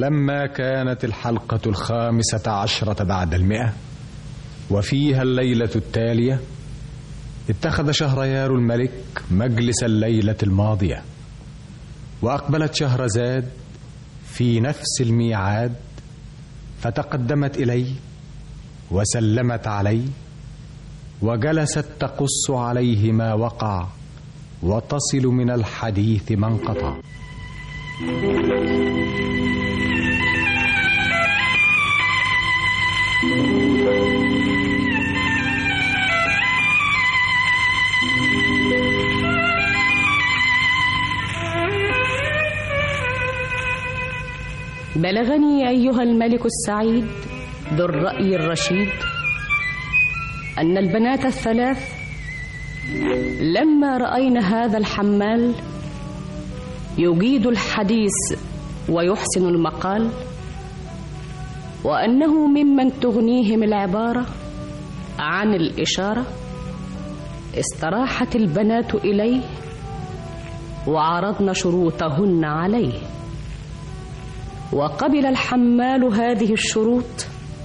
ولما كانت الحلقة الخامسة عشرة بعد المئة وفيها الليلة التالية اتخذ شهريار الملك مجلس الليلة الماضية وأقبلت شهرزاد في نفس الميعاد فتقدمت إليه وسلمت عليه وجلست تقص عليه ما وقع وتصل من الحديث ما انقطع بلغني أيها الملك السعيد ذو الرأي الرشيد أن البنات الثلاث لما رأينا هذا الحمال يجيد الحديث ويحسن المقال وأنه ممن تغنيهم العبارة عن الإشارة استراحت البنات إليه وعرضن شروطهن عليه وقبل الحمال هذه الشروط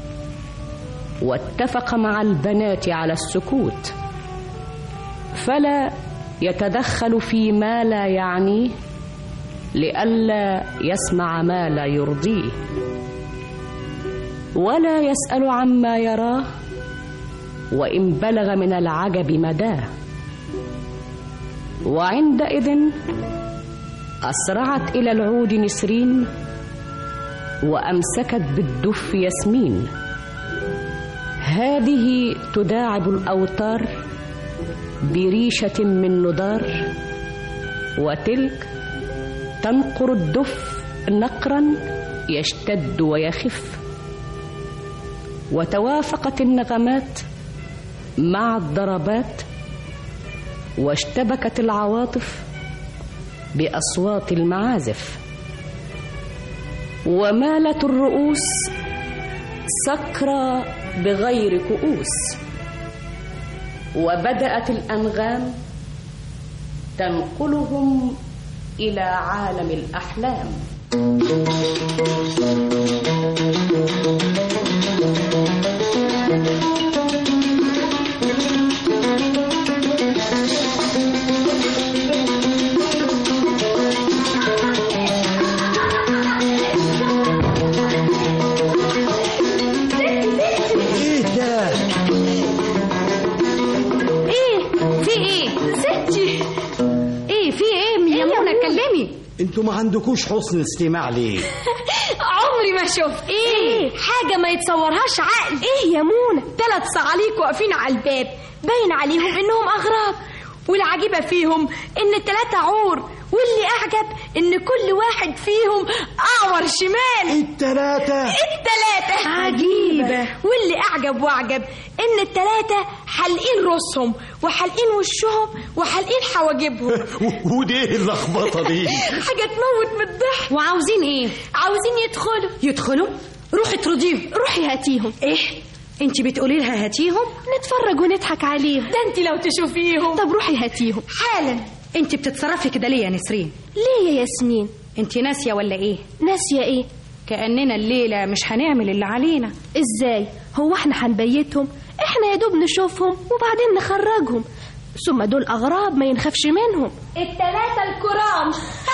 واتفق مع البنات على السكوت فلا يتدخل فيما لا يعنيه لئلا يسمع ما لا يرضيه ولا يسأل عما يراه وإن بلغ من العجب مداه وعندئذ أسرعت إلى العود نسرين وأمسكت بالدف ياسمين هذه تداعب الأوتار بريشة من ندار وتلك تنقر الدف نقرا يشتد ويخف وتوافقت النغمات مع الضربات واشتبكت العواطف بأصوات المعازف ومالت الرؤوس سكرى بغير كؤوس وبدأت الأنغام تنقلهم إلى عالم الأحلام ايه ده ايه في ايه ستي ايه في ايه يا منى اتكلمي انتوا ما عندكوش حسن استماع ليه عمري ما شفت ايه حاجه ما يتصورهاش عقل ايه يا منى ثلاث صعاليك واقفين على الباب باين عليهم انهم اغراب والعجيبه فيهم ان الثلاثه عور واللي اعجب ان كل واحد فيهم اعور شمال التلاتة التلاتة عجيبة واللي أعجب وأعجب إن التلاتة حالقين رؤوسهم وحالقين وشهم وحالقين حواجبهم ودي اللخبطة دي حاجة تموت من الضحك وعاوزين إيه؟ عاوزين يدخلوا يدخلوا؟ روحي ترضيهم روحي هاتيهم إيه؟ انت بتقولي لها هاتيهم نتفرج ونضحك عليهم ده انت لو تشوفيهم طب روحي هاتيهم حالا انت بتتصرفي كده ليه يا نسرين ليه يا ياسمين انت ناسيه ولا ايه ناسيه ايه كاننا الليله مش هنعمل اللي علينا ازاي هو احنا هنبيتهم احنا يا دوب نشوفهم وبعدين نخرجهم ثم دول اغراب ما ينخافش منهم التلاتة الكرام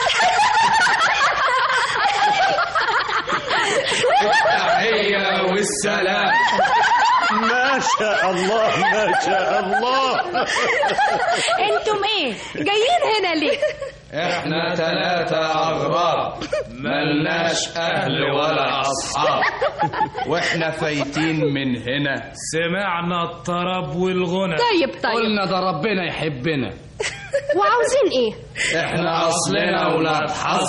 التحية والسلام ما شاء الله ما شاء الله انتم ايه جايين هنا ليه احنا ثلاثة أغراب ملناش أهل ولا أصحاب واحنا فايتين من هنا سمعنا الطرب والغنى طيب طيب قلنا ده ربنا يحبنا وعاوزين ايه احنا أصلنا ولاد حظ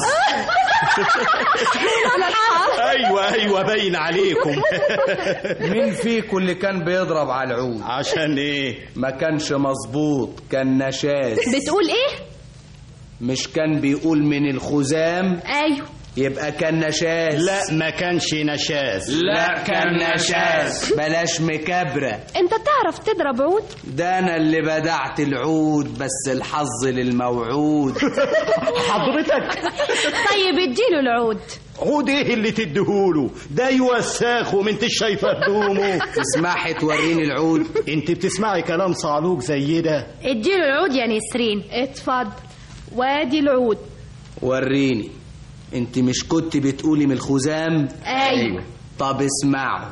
ايوه ايوه باين عليكم مين فيكم اللي كان بيضرب على العود عشان ايه ما كانش مظبوط كان نشاز بتقول ايه مش كان بيقول من الخزام ايوه يبقى كان نشاز لا ما كانش نشاز لا كان نشاز بلاش مكبرة انت تعرف تضرب عود ده انا اللي بدعت العود بس الحظ للموعود حضرتك طيب اديله العود عود ايه اللي تديهوله ده يوساخ وما انت شايفه هدومه تسمحي توريني العود انت بتسمعي كلام صعلوك زي ده اديله العود يا نسرين اتفضل وادي العود وريني انت مش كنت بتقولي من الخزام ايوه طب اسمعوا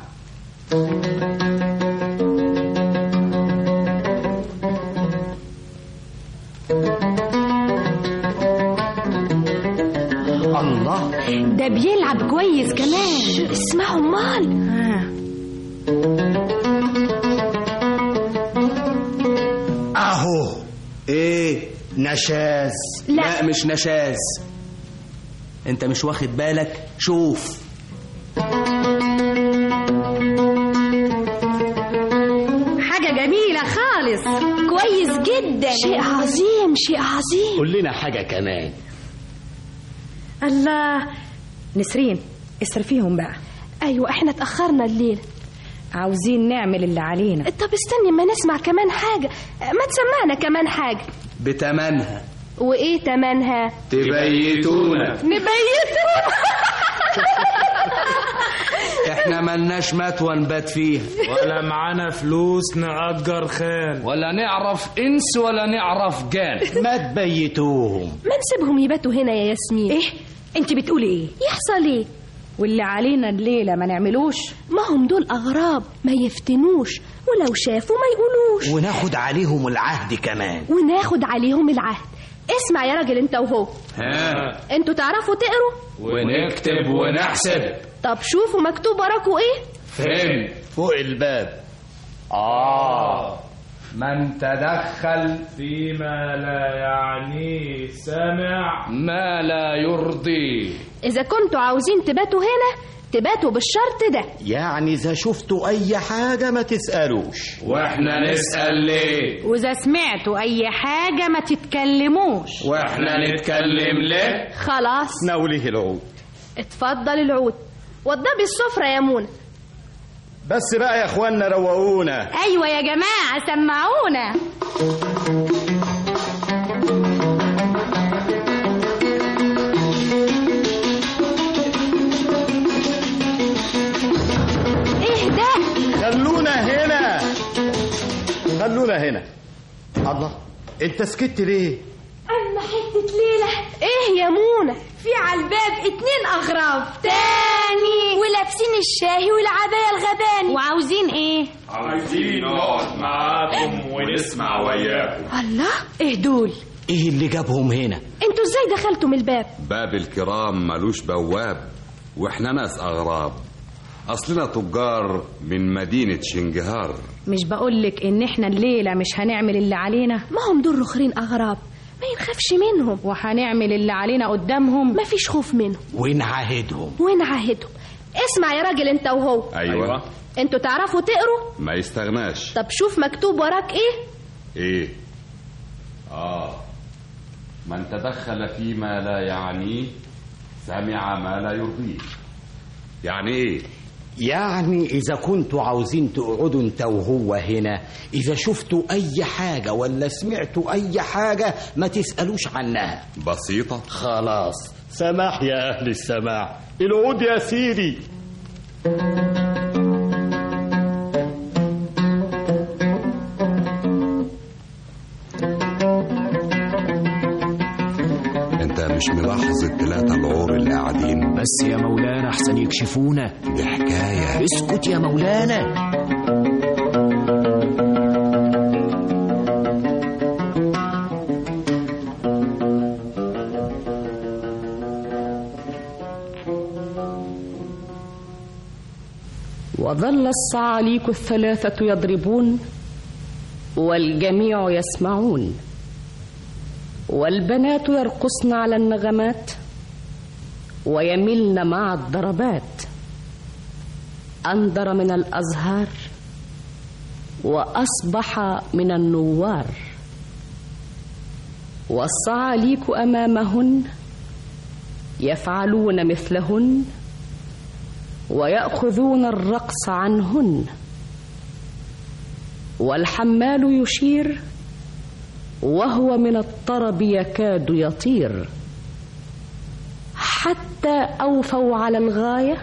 الله ده بيلعب كويس كمان اسمعوا امال اهو ايه نشاز لا. لا مش نشاز انت مش واخد بالك شوف حاجة جميلة خالص كويس جدا شيء عظيم شيء عظيم قول لنا حاجه كمان الله نسرين اصرفيهم بقى ايوه احنا اتاخرنا الليل عاوزين نعمل اللي علينا طب استني ما نسمع كمان حاجه ما تسمعنا كمان حاجه بتمنها وايه تمنها تبيتونا نبيتهم احنا ملناش متوى نبات فيها ولا معانا فلوس نأجر خان ولا نعرف انس ولا نعرف جان ما تبيتوهم ما نسيبهم يباتوا هنا يا ياسمين ايه انت بتقولي ايه يحصل ايه واللي علينا الليلة ما نعملوش ما هم دول اغراب ما يفتنوش ولو شافوا ما يقولوش وناخد عليهم العهد كمان وناخد عليهم العهد اسمع يا راجل انت وهو ها انتوا تعرفوا تقروا ونكتب ونحسب طب شوفوا مكتوب وراكوا ايه فين فوق الباب اه من تدخل فيما لا يعنيه سمع ما لا يرضي اذا كنتوا عاوزين تباتوا هنا تباتوا بالشرط ده يعني اذا شفتوا اي حاجه ما تسالوش واحنا نسأل ليه واذا سمعتوا اي حاجة ما تتكلموش واحنا نتكلم ليه خلاص ناوله العود اتفضل العود وضبي السفرة يا منى بس بقى يا اخوانا روقونا ايوه يا جماعة سمعونا ايه ده خلونا هنا خلونا هنا الله انت سكت ليه اما حتة ليلة ايه يا منى في على الباب اتنين اغراب تاني ولابسين الشاهي والعباية الغباني وعاوزين ايه عايزين نقعد معاكم ونسمع وياكم الله ايه دول ايه اللي جابهم هنا انتوا ازاي دخلتوا من الباب باب الكرام ملوش بواب واحنا ناس اغراب اصلنا تجار من مدينة شنجهار مش بقولك ان احنا الليلة مش هنعمل اللي علينا ما هم دول رخرين اغراب ما ينخافش منهم وهنعمل اللي علينا قدامهم ما فيش خوف منهم ونعاهدهم ونعاهدهم اسمع يا راجل انت وهو ايوه انتوا تعرفوا تقروا ما يستغناش طب شوف مكتوب وراك ايه ايه اه من تدخل فيما لا يعنيه سمع ما لا يرضيه يعني ايه يعني إذا كنتوا عاوزين تقعدوا انت وهو هنا إذا شفتوا أي حاجة ولا سمعتوا أي حاجة ما تسألوش عنها بسيطة خلاص سماح يا أهل السماح العود يا سيدي انت مش ملاحظ التلاتة العور اللي قاعدين بس يا مولانا احسن يكشفونا دي حكاية اسكت يا مولانا وظل الصعاليك الثلاثة يضربون والجميع يسمعون والبنات يرقصن على النغمات ويملن مع الضربات أندر من الأزهار وأصبح من النوار والصعاليك أمامهن يفعلون مثلهن ويأخذون الرقص عنهن والحمال يشير وهو من الطرب يكاد يطير حتى أوفوا على الغاية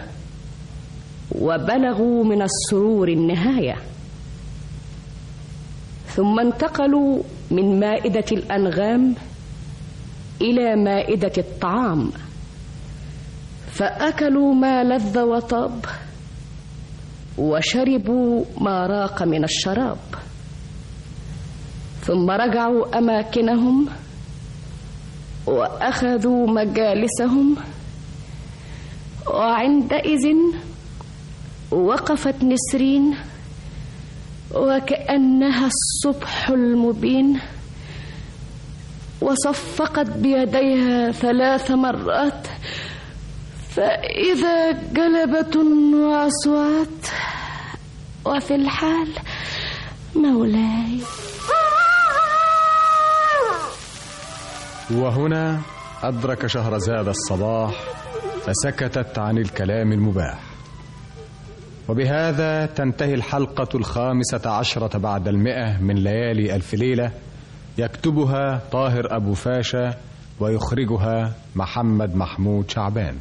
وبلغوا من السرور النهاية ثم انتقلوا من مائدة الأنغام إلى مائدة الطعام فأكلوا ما لذ وطاب وشربوا ما راق من الشراب ثم رجعوا أماكنهم وأخذوا مجالسهم وعندئذ وقفت نسرين وكأنها الصبح المبين وصفقت بيديها ثلاث مرات فإذا جلبة وأصوات وفي الحال مولاي وهنا أدرك شهرزاد الصباح فسكتت عن الكلام المباح وبهذا تنتهي الحلقة الخامسة عشرة بعد المئة من ليالي ألف ليلة يكتبها طاهر أبو فاشا ويخرجها محمد محمود شعبان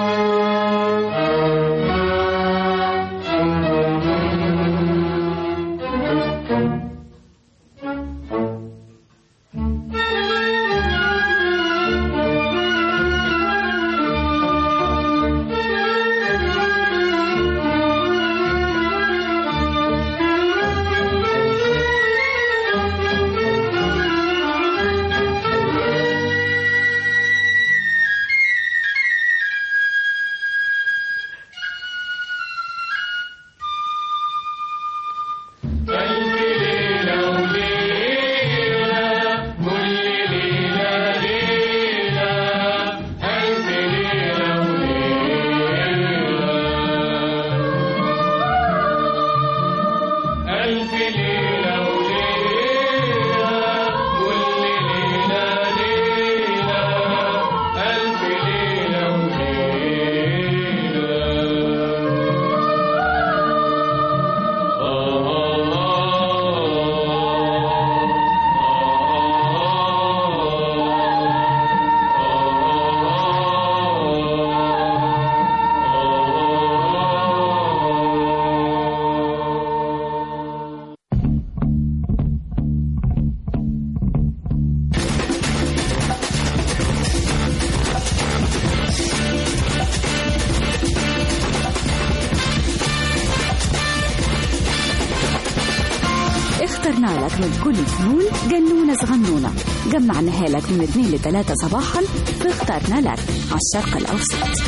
اخترنا لك من كل الفنون جنونة صغنونة جمعناها لك من 2 ل 3 صباحا فاخترنا لك على الشرق الأوسط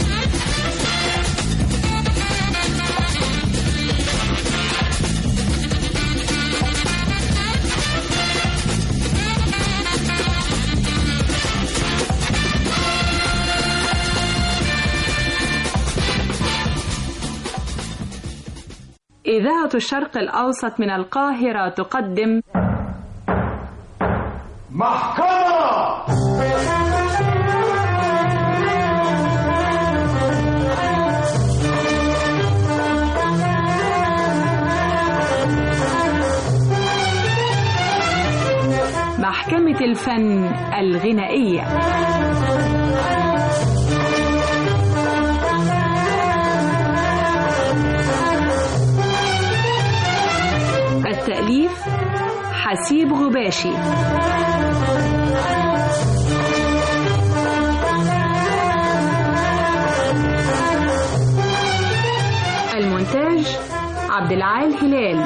إذاعة الشرق الأوسط من القاهرة تقدم محكمة محكمة الفن الغنائية التأليف حسيب غباشي المونتاج عبد العال هلال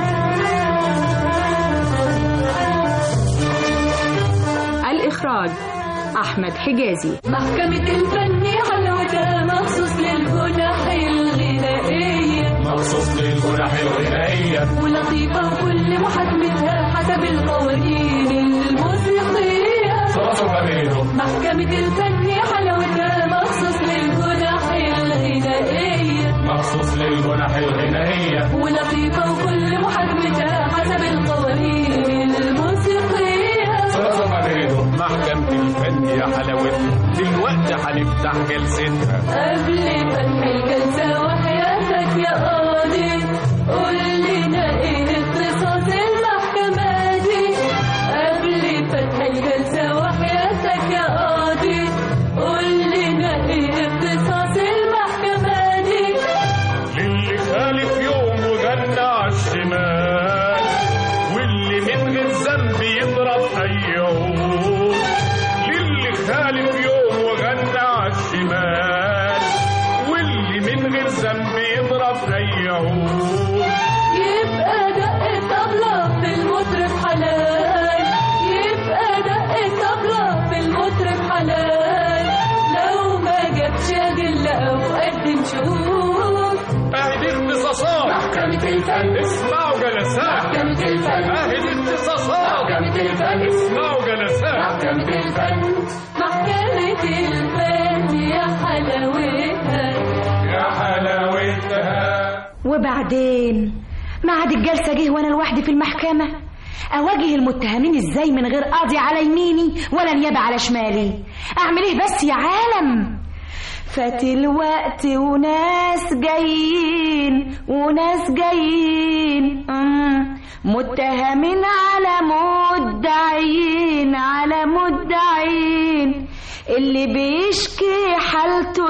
الإخراج أحمد حجازي محكمة الفن حلوتها مخصوص للجناح الغنائية مخصوص للجناح الغنائية ولطيفة وكل محاكمتها حسب القوانين الموسيقية صوصوا بينهم محكمة الفن حلوتها مخصوص للجناح الغنائية مخصوص للجناح الغنائية ولطيفة وكل محاكمتها حسب القوانين الموسيقية صوصوا بينهم محكمة الفن يا حلاوتها دلوقتي هنفتح جلستها قبل فتح الجلسة وحياتك يا قاضي قول لنا ايه اختصاص المحكمة دي قبل فتح الجلسة وحياتك يا قاضي قول لنا ايه العود يبقى دق طبلة في المطرب حلال يبقى دق طبلة في المطرب حلال لو ما جابش أدلة أو قدم شهود اهدي اختصاصات محكمة الفن اسمعوا جلسات محكمة الفن اهدي اختصاصات محكمة الفن اسمعوا جلسات محكمة الفن محكمة الفن يا حلاوتها يا حلاوتها وبعدين ميعاد الجلسة جه وانا لوحدي في المحكمة اواجه المتهمين ازاي من غير قاضي على يميني ولا نيابة على شمالي اعمل ايه بس يا عالم فات الوقت وناس جايين وناس جايين أمم، متهمين على مدعين على مدعين اللي بيشكي حالته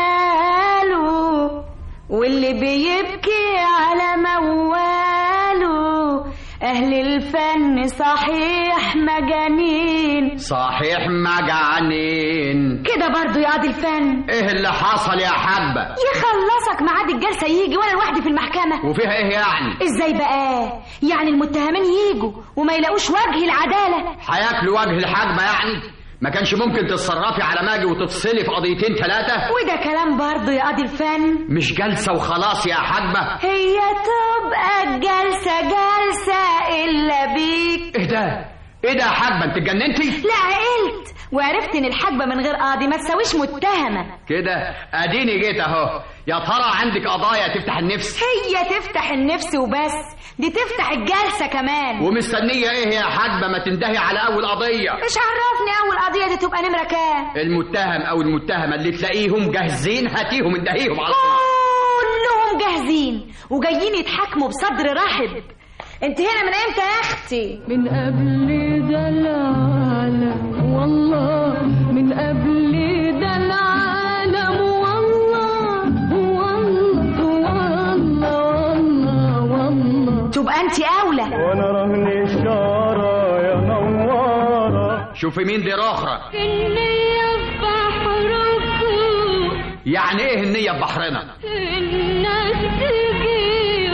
لخاله واللي بيبكي على مواله أهل الفن صحيح مجانين صحيح مجانين كده برضو يا قاضي الفن ايه اللي حصل يا حبة يخلصك ميعاد الجلسة يجي وأنا لوحدي في المحكمة وفيها ايه يعني ازاي بقى يعني المتهمين يجوا وما يلاقوش وجه العدالة هياكلوا وجه الحجبة يعني ما كانش ممكن تتصرفي على ماجي وتفصلي في قضيتين ثلاثة وده كلام برضو يا قاضي الفن مش جلسة وخلاص يا حجبة هي تبقى الجلسة جلسة إلا بيك ايه ده ايه ده يا حجبة انت اتجننتي لا عقلت وعرفت ان الحاجبة من غير قاضي ما تساويش متهمة كده اديني جيت اهو يا ترى عندك قضايا تفتح النفس هي تفتح النفس وبس دي تفتح الجلسة كمان ومستنية ايه يا حجبة ما تندهي على اول قضية مش عرفني اول قضية دي تبقى نمرة كام المتهم او المتهمة اللي تلاقيهم جاهزين هاتيهم اندهيهم على طول كلهم جاهزين وجايين يتحاكموا بصدر رحب انت هنا من امتى يا اختي من قبل ده العالم والله من قبل ده العالم والله والله والله والله والله تبقى انت اولى وانا رهن الشارع يا نوارة شوفي مين دي اخرى النية في بحركم يعني ايه النية ببحرنا الناس تجي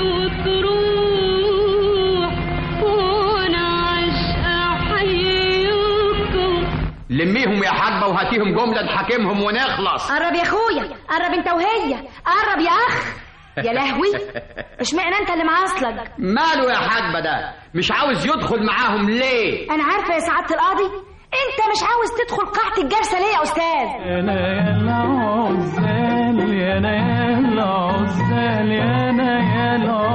وتروح وانا عشقة حيوكم لميهم يا حجبة وهاتيهم جملة نحاكمهم ونخلص قرب يا اخويا قرب انت وهي قرب يا اخ يا لهوي اشمعنى انت اللي معاصلك ماله يا حجبة ده مش عاوز يدخل معاهم ليه انا عارفه يا سعاده القاضي انت مش عاوز تدخل قاعه الجلسه ليه يا استاذ انا يا العزال يا انا يا العزال يا انا يا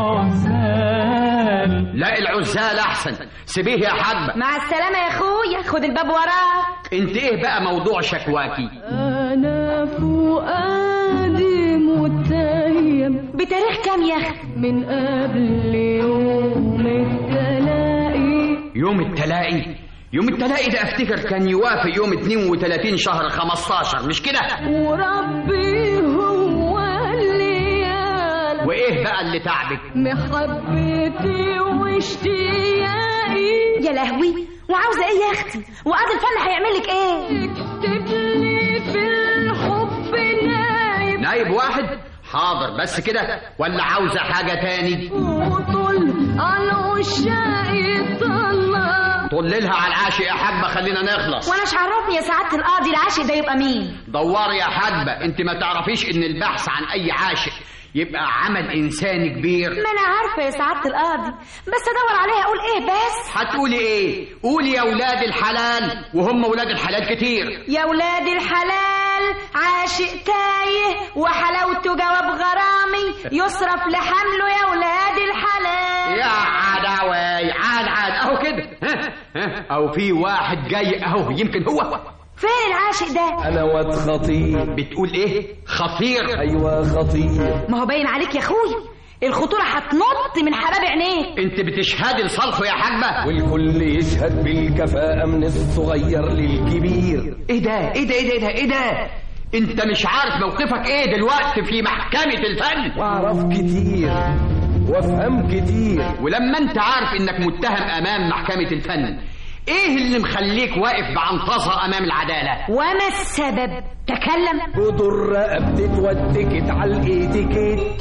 العزال لا العزال احسن سيبيه يا حجبة مع السلامه يا اخويا خد الباب وراك انت ايه بقى موضوع شكواكي انا فؤادي متيم بتاريخ كام يا اخي من قبل يوم التلاقي يوم التلاقي يوم التلاقي ده افتكر كان يوافق يوم 32 شهر 15 مش كده وربي هو اللي يعلم وايه بقى اللي تعبك محبتي واشتياقي يا لهوي وعاوزه ايه يا اختي وقاضي الفن هيعمل لك ايه اكتب لي في الحب نايب نايب واحد حاضر بس كده ولا عاوزة حاجة تاني وطل على عشاقي طلع طللها على العاشق يا حبة خلينا نخلص وانا مش عرفني يا سعاده القاضي العاشق ده يبقى مين دوري يا حبة انت ما تعرفيش ان البحث عن اي عاشق يبقى عمل انساني كبير ما انا عارفه يا سعاده القاضي بس ادور عليها اقول ايه بس هتقولي ايه قولي يا ولاد الحلال وهم ولاد الحلال كتير يا ولاد الحلال عاشق تايه وحلاوته جواب غرامي يصرف لحمله يا ولاد الحلال يا عداوي عاد عاد اهو كده ها ها او في واحد جاي اهو يمكن هو فين العاشق ده انا واد خطير بتقول ايه خطير ايوه خطير ما هو باين عليك يا اخويا الخطوره هتنط من حباب عينيك انت بتشهدي لصالحه يا حاجبه والكل يشهد بالكفاءة من الصغير للكبير ايه ده ايه ده ايه ده ايه ده, إيه ده؟ انت مش عارف موقفك ايه دلوقتي في محكمة الفن واعرف كتير وافهم كتير ولما انت عارف انك متهم امام محكمة الفن ايه اللي مخليك واقف بعنطزة امام العدالة وما السبب تكلم قدر رقبتي اتودكت على الايتيكيت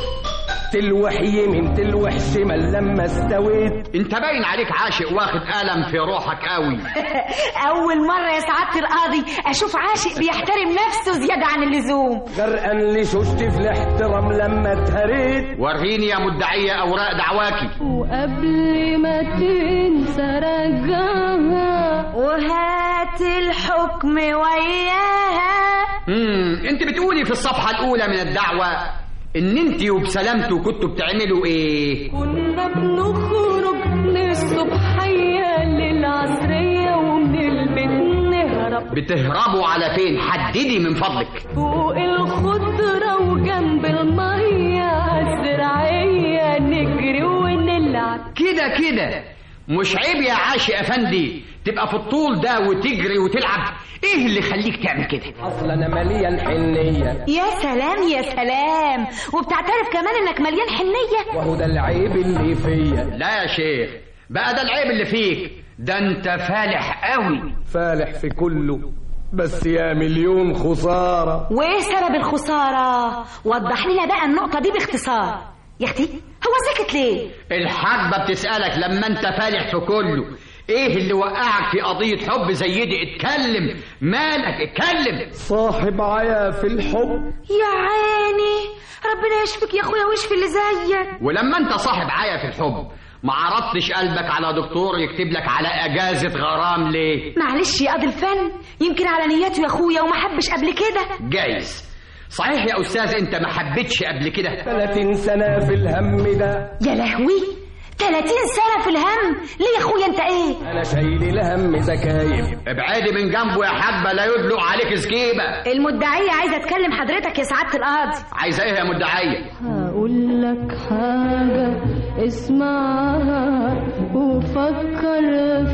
تلوح يمين تلوح شمال لما استويت انت باين عليك عاشق واخد ألم في روحك قوي اول مره يا سعاده القاضي اشوف عاشق بيحترم نفسه زياده عن اللزوم غرقان لشوشتي في الاحترام لما اتهريت وريني يا مدعية أوراق دعواكي وقبل ما تنسى رجعها وهات الحكم وياها امم انت بتقولي في الصفحة الأولى من الدعوة إن انت وبسلامته كنتوا بتعملوا إيه؟ كنا بنخرج من الصبحية للعصرية ومن البيت نهرب بتهربوا على فين؟ حددي من فضلك فوق الخضرة وجنب المية الزراعية نجري ونلعب كده كده مش عيب يا عاشق أفندي تبقى في الطول ده وتجري وتلعب ايه اللي يخليك تعمل كده اصل انا مليان حنيه يا سلام يا سلام وبتعترف كمان انك مليان حنيه وهو ده العيب اللي فيا لا يا شيخ بقى ده العيب اللي فيك ده انت فالح قوي فالح في كله بس يا مليون خساره وايه سبب الخساره وضح لنا بقى النقطه دي باختصار يا اختي هو سكت ليه الحاجبة بتسألك لما انت فالح في كله ايه اللي وقعك في قضية حب زي دي اتكلم مالك اتكلم صاحب عيا في الحب يا عيني ربنا يشفيك يا اخويا ويشفي اللي زيك ولما انت صاحب عيا في الحب ما عرضتش قلبك على دكتور يكتب لك على اجازة غرام ليه معلش يا قاضي الفن يمكن على نيته يا اخويا وما حبش قبل كده جايز صحيح يا استاذ انت ما حبيتش قبل كده 30 سنه في الهم ده يا لهوي 30 سنة في الهم ليه يا اخويا انت ايه انا شايل الهم زكايب ابعدي من جنبه يا حبة لا يدلق عليك سكيبة المدعية عايزة اتكلم حضرتك يا سعادة القاضي عايزة ايه يا مدعية هقول لك حاجة اسمعها وفكر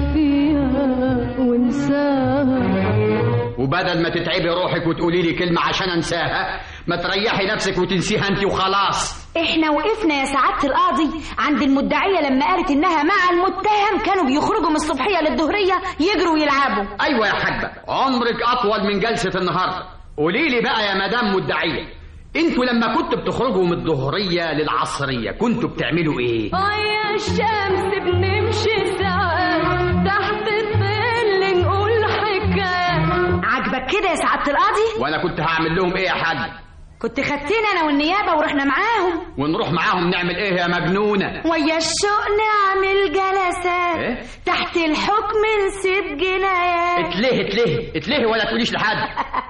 فيها وانساها وبدل ما تتعبي روحك وتقولي لي كلمة عشان انساها ما تريحي نفسك وتنسيها انت وخلاص احنا وقفنا يا سعادة القاضي عند المدعية لما قالت انها مع المتهم كانوا بيخرجوا من الصبحية للظهرية يجروا ويلعبوا ايوه يا حاجة عمرك اطول من جلسة النهاردة قولي لي بقى يا مدام مدعية انتوا لما كنتوا بتخرجوا من الظهرية للعصرية كنتوا بتعملوا ايه يا الشمس بنمشي ساعات تحت الظل نقول حكاية عاجبك كده يا سعادة القاضي وانا كنت هعمل لهم ايه يا حاج كنت خدتنا انا والنيابة ورحنا معاهم ونروح معاهم نعمل ايه يا مجنونة ويا الشوق نعمل جلسات إيه؟ تحت الحكم نسيب جنايات اتلهي اتلهي اتلهي ولا تقوليش لحد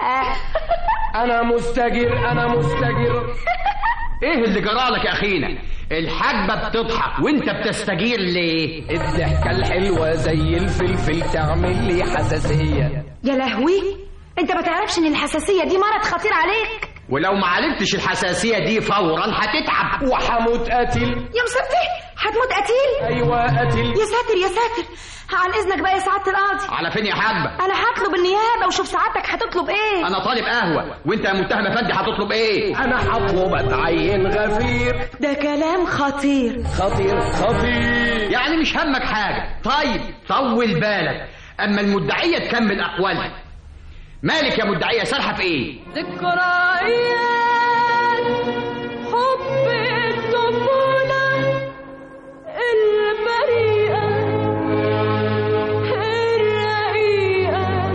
انا مستجر انا مستجر ايه اللي جرالك يا اخينا الحاجبة بتضحك وانت بتستجير ليه الضحكة الحلوة زي الفلفل تعمل لي حساسية يا لهوي انت ما تعرفش ان الحساسية دي مرض خطير عليك ولو ما عالجتش الحساسية دي فورا هتتعب وحموت قتل يا مسبتي هتموت قتيل ايوه قتل يا ساتر يا ساتر عن اذنك بقى يا سعادة القاضي على فين يا حاجبة انا هطلب النيابة وشوف سعادتك هتطلب ايه انا طالب قهوة وانت يا متهم افندي هتطلب ايه انا هطلب اتعين غفير ده كلام خطير خطير خطير يعني مش همك حاجة طيب طول بالك اما المدعية تكمل اقوالها مالك يا مدعية سرحة في ايه ذكريات حب الطفولة البريئة الرقيقة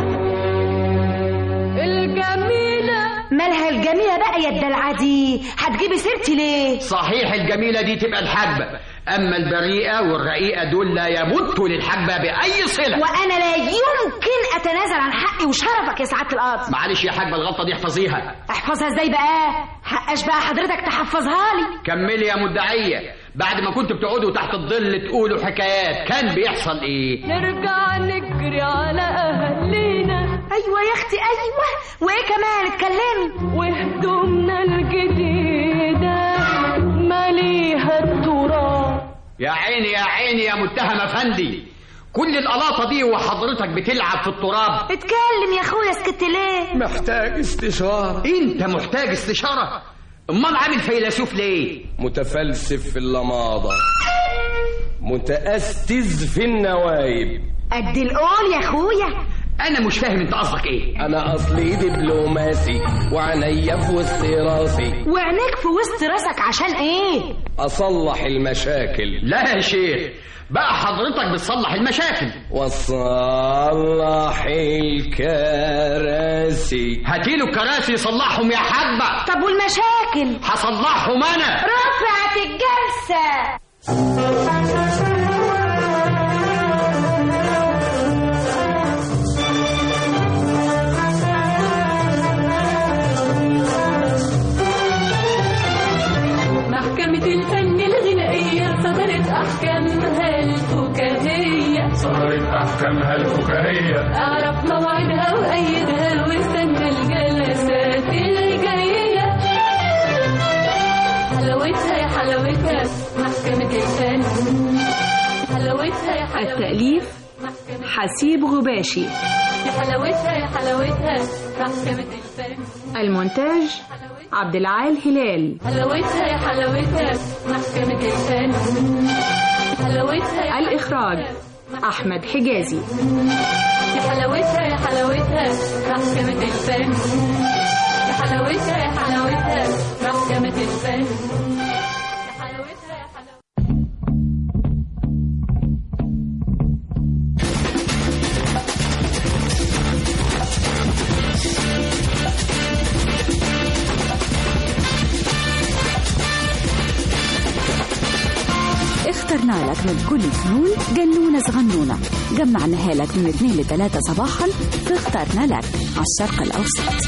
الجميلة مالها الجميلة بقى يا الدلعة دي هتجيبي سيرتي ليه صحيح الجميلة دي تبقى الحاجبة أما البريئة والرقيقة دول لا يمتوا للحاجبة بأي صلة وانا لا يمكن اتنازل عن حقي وشرفك يا سعادة القاضي معلش يا حاجبة الغلطة دي احفظيها احفظها ازاي بقى حقش بقى حضرتك تحفظها لي كملي يا مدعية بعد ما كنتوا بتقعدوا تحت الظل تقولوا حكايات كان بيحصل ايه نرجع نجري على أهلنا ايوه يا اختي ايوه وايه كمان اتكلمي وهدومنا الجديدة ماليها التراب يا عيني يا عيني يا متهم افندي كل القلاطة دي وحضرتك بتلعب في التراب اتكلم يا اخويا سكت ليه محتاج استشارة انت محتاج استشارة امال عامل فيلسوف ليه متفلسف في اللماضة متأستز في النوايب قد القول يا اخويا انا مش فاهم انت قصدك ايه انا اصلي دبلوماسي وعينيا في وسط راسي وعينيك في وسط راسك عشان ايه اصلح المشاكل لا يا شيخ بقى حضرتك بتصلح المشاكل وصلح الكراسي هاتيله الكراسي يصلحهم يا حبة طب والمشاكل هصلحهم انا رفعت الجلسة محكمة الفن الغنائية صدرت أحكامها الفكاهية صدرت أحكامها الفكاهية أعرف موعدها وأيدها واستنى الجلسات الجاية حلاوتها يا حلاوتها محكمة الفن حلاوتها يا حلاوتها التأليف حسيب غباشي يا حلاوتها يا حلاوتها محكمة الفن المونتاج عبد العال هلال حلاوتها يا حلاوتها محكمة الفن حلاوتها يا الإخراج أحمد حجازي يا حلاوتها يا حلاوتها محكمة الفن يا حلاوتها يا حلاوتها محكمة الفن يا حلاوتها يا حلاوتها اخترنا لك من كل فنون جنونة صغنونة جمعناها لك من 2 ل 3 صباحا فاخترنا لك على الشرق الأوسط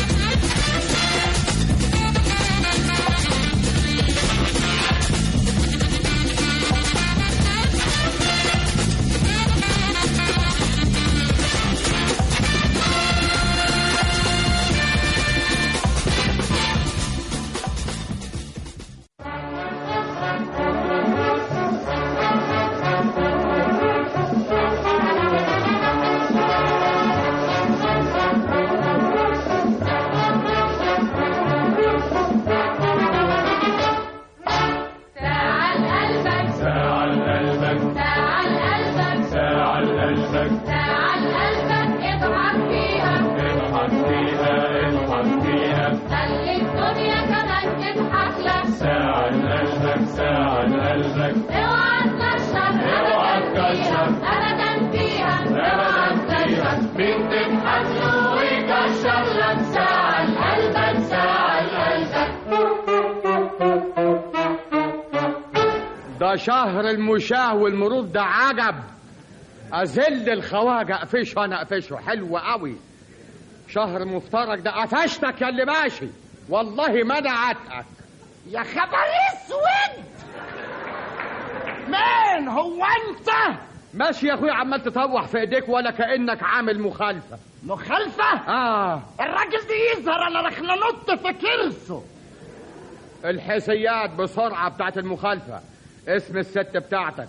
تعال قلبك ساعة لقلبك تعال قلبك ساعة لقلبك تعال قلبك اضحك فيها اضحك فيها اضحك فيها خلي الدنيا كمان تضحك لك ساعة لقلبك ساعة لقلبك اوعى تكشر اوعى ابدا تكشر. فيها ابدا فيها اوعى أبدا فيها تكشر مين تضحك له ويكشر لك ساعة قلبك ساعة قلبك ده شهر المشاه والمرور ده عجب أذل الخواجة أقفشه أنا أقفشه حلو قوي شهر مفترج ده قفشتك يا اللي ماشي والله ما أنا عاتقك يا خبر اسود مين هو انت ماشي يا أخويا عمال تطوح في إيديك ولا كأنك عامل مخالفة مخالفة آه الراجل ده يظهر انا رح ننط في كرسه الحسيات بسرعة بتاعت المخالفة اسم الست بتاعتك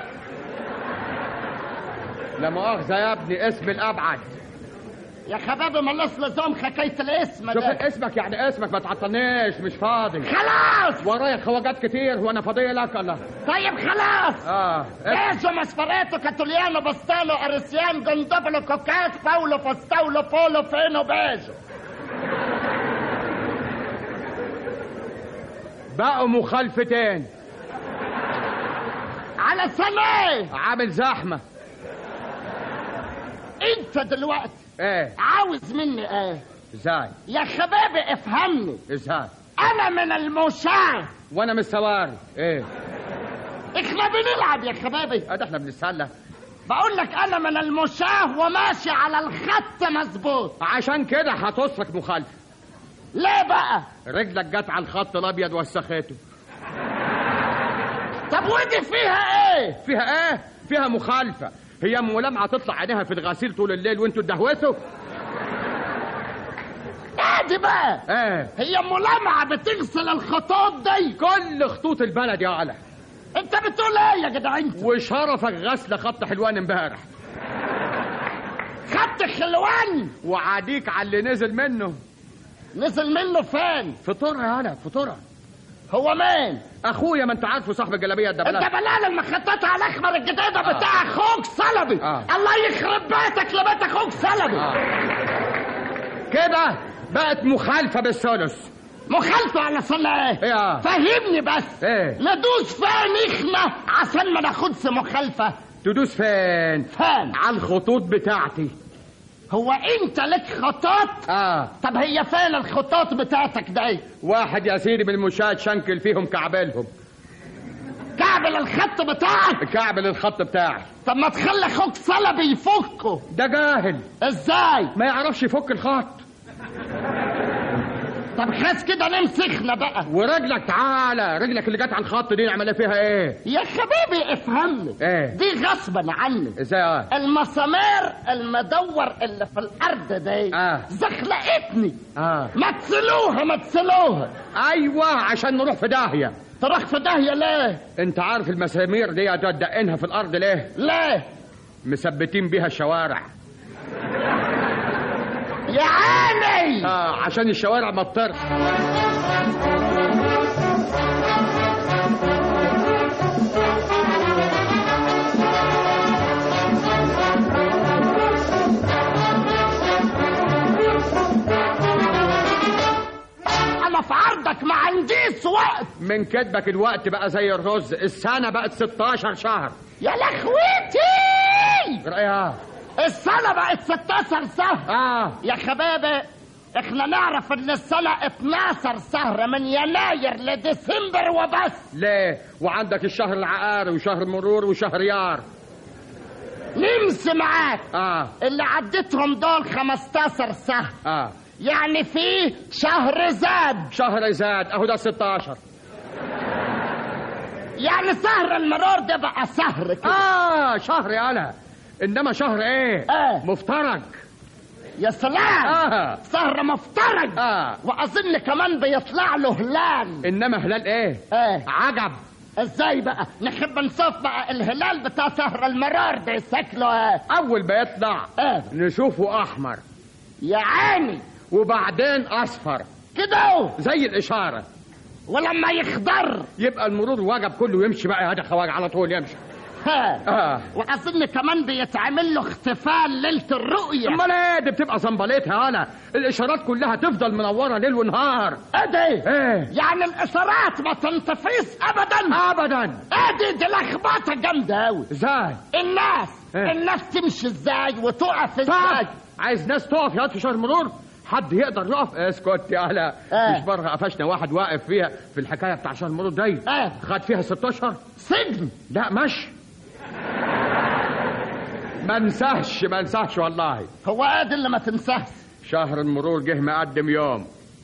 لا مؤاخذة يا ابني اسم الأبعد يا خبابي ملاش لزوم حكاية الاسم شوف ده اسمك يعني اسمك ما تعطلنيش مش خاضي خلاص ورايا خواجات كتير وانا فاضيلك الله طيب خلاص اه ايزو مسفريتو كاتوليانو بستانو ارسيان جندوبلو كوكاس باولو فاستولو بولو فينو بيجو بقوا مخالفتين على سنة عامل زحمة انت دلوقتي ايه عاوز مني ايه ازاي يا خبابي افهمني ازاي انا من المشاة وانا مش سواري ايه احنا بنلعب يا خبابي اه ده احنا بنتسلى بقول لك انا من المشاة وماشي على الخط مظبوط عشان كده هتصلك مخالفة ليه بقى رجلك جت على الخط الابيض وسخته طب ودي فيها ايه فيها ايه فيها مخالفة هي ام لمعة تطلع عينيها في الغسيل طول الليل وانتوا تدهوسوا ادي بقى ايه هي ملامعة بتغسل الخطوط دي كل خطوط البلد يا على انت بتقول ايه يا جدع انت وشرفك غسل خط حلوان امبارح خدت خلوان وعاديك على اللي نزل منه نزل منه فين فطورة يا على فطورة هو مين اخويا ما انت عارفه صاحب الجلابيه الدبلان الدبلان المخططة على الاحمر الجديدة آه. بتاع اخوك صلبي آه. الله يخرب بيتك لبيت اخوك صلبي كده بقت مخالفه بالثلث مخالفة على سنة ايه ايه فهمني بس ايه ندوس فين احنا عشان ما ناخدش مخالفة تدوس فين فين على الخطوط بتاعتي هو انت لك خطاط اه طب هي فين الخطاط بتاعتك دي واحد يا سيدي من المشاة شنكل فيهم كعبلهم كعبل الخط بتاعك كعبل الخط بتاعي طب ما تخلي اخوك صلبي يفكه ده جاهل ازاي ما يعرفش يفك الخط طب خلاص كده نمسخنا بقى ورجلك تعالى رجلك اللي جت على الخط دي نعملها فيها ايه يا حبيبي افهمني ايه دي غصبا عني ازاي اه المسامير المدور اللي في الارض دي اه زخلقتني اه ما تسلوها ما تسلوها ايوه عشان نروح في داهيه تروح في داهيه ليه انت عارف المسامير دي دقينها في الارض ليه ليه مثبتين بيها الشوارع يا عيني اه عشان الشوارع ما تطرش انا في عرضك ما عنديش وقت من كدبك الوقت بقى زي الرز السنه بقت 16 شهر يا لخوتي رأيها السنة بقت 16 شهر اه يا خبابة احنا نعرف ان السنة 12 شهر من يناير لديسمبر وبس ليه وعندك الشهر العقاري وشهر مرور وشهر يار نمشي معاك اه اللي عديتهم دول 15 شهر اه يعني في شهر زاد شهر زاد اهو ده 16 يعني شهر المرور ده بقى شهر كده اه شهر يالا انما شهر ايه آه. مفترج يا سلام اه شهر مفترج اه واظن كمان بيطلع له هلال انما هلال ايه ايه عجب ازاي بقى نحب نشوف بقى الهلال بتاع شهر المرار ده شكله ايه اول ما يطلع ايه نشوفه احمر يا عيني وبعدين اصفر كده زي الاشاره ولما يخضر يبقى المرور واجب كله يمشي بقى هذا خواج على طول يمشي ها اه واظن كمان بيتعمل له احتفال ليله الرؤيه امال ايه دي بتبقى زنبلتها انا الاشارات كلها تفضل منوره ليل ونهار ايه ده ايه يعني الاشارات ما تنطفيش ابدا ابدا ايه دي دي لخبطه جامده قوي ازاي الناس إيه؟ الناس تمشي ازاي وتقف طب ازاي عايز ناس تقف يا في شهر مرور حد يقدر يقف اسكت يا هلا آه. مش مره قفشنا واحد واقف فيها في الحكايه بتاع شهر مرور دي اه خد فيها 16 سجن لا مش ما انساش ما انساش والله هو ايه دي اللي ما تنساش شهر المرور جه مقدم يوم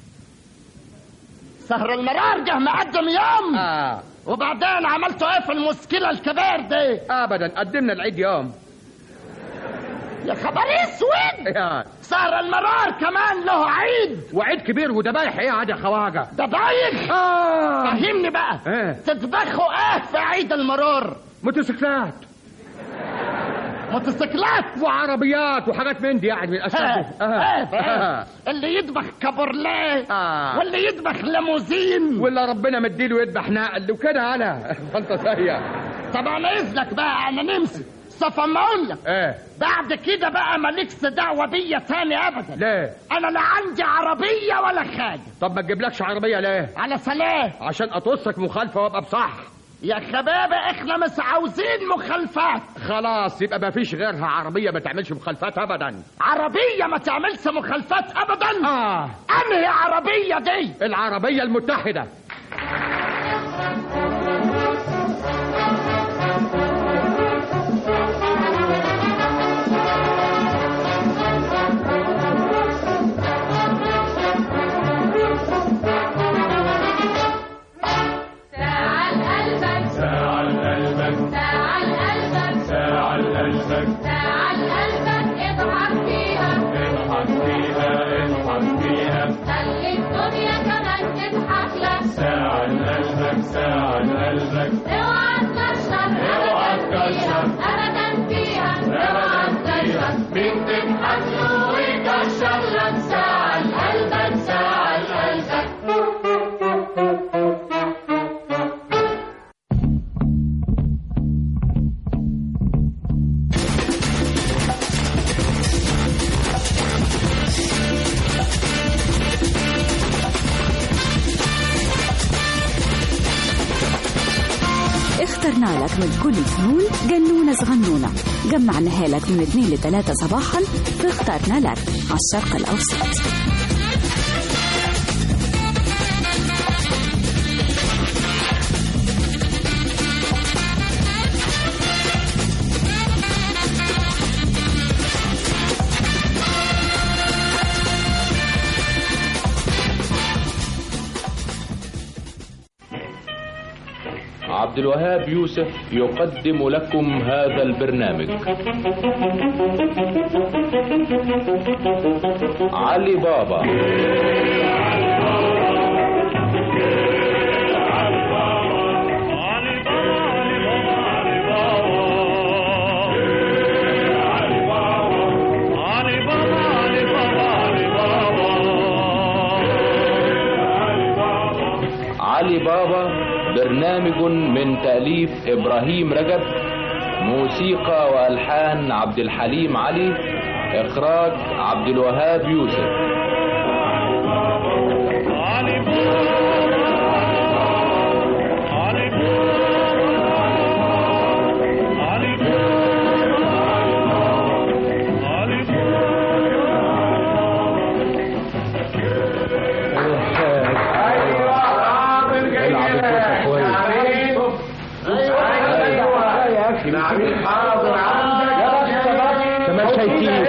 شهر المرار جه مقدم يوم اه وبعدين عملتوا ايه في المشكله الكبير دي ابدا قدمنا العيد يوم يا خبر اسود يا شهر المرار كمان له عيد وعيد كبير وذبايح ايه عاد يا خواجه دبايخ اه فهمني بقى ايه تذبحوا ايه في عيد المرور موتوسيكلات موتوسيكلات وعربيات وحاجات من دي يعني من ها، الاسباب ها، ها. اللي يذبح كابورليه آه. واللي يذبح ليموزين ولا ربنا مديله يذبح نقل وكده على فانتازيا طب انا اذنك بقى انا نمسك صف ما اقول لك ايه بعد كده بقى مالكش دعوه بيا تاني ابدا ليه انا لا عندي عربيه ولا حاجه طب ما تجيبلكش عربيه ليه على سلام عشان اطصك مخالفه وابقى بصح يا خبابه احنا مش عاوزين مخالفات خلاص يبقى ما فيش غيرها عربيه ما تعملش مخالفات ابدا عربيه ما تعملش مخالفات ابدا اه انهي عربيه دي العربيه المتحده تعال قلبك تعال قلبك تعال قلبك تعال قلبك تعال قلبك اضحك فيها اضحك فيها اضحك فيها خلي الدنيا كمان تضحك لك تعال قلبك تعال قلبك اوعى تكشر اوعى ابدا فيها تكشر. ابدا فيها اوعى تكشر مين تضحك له ويكشر لك تعال قلبك تعال قلبك اخترنا لك من كل الفنون جنونة صغنونة جمعناها لك من 2 ل 3 صباحا فاخترنا لك على الشرق الأوسط عبد الوهاب يوسف يقدم لكم هذا البرنامج علي بابا علي بابا برنامج من تأليف إبراهيم رجب موسيقى وألحان عبد الحليم علي إخراج عبد الوهاب يوسف كمان شايفين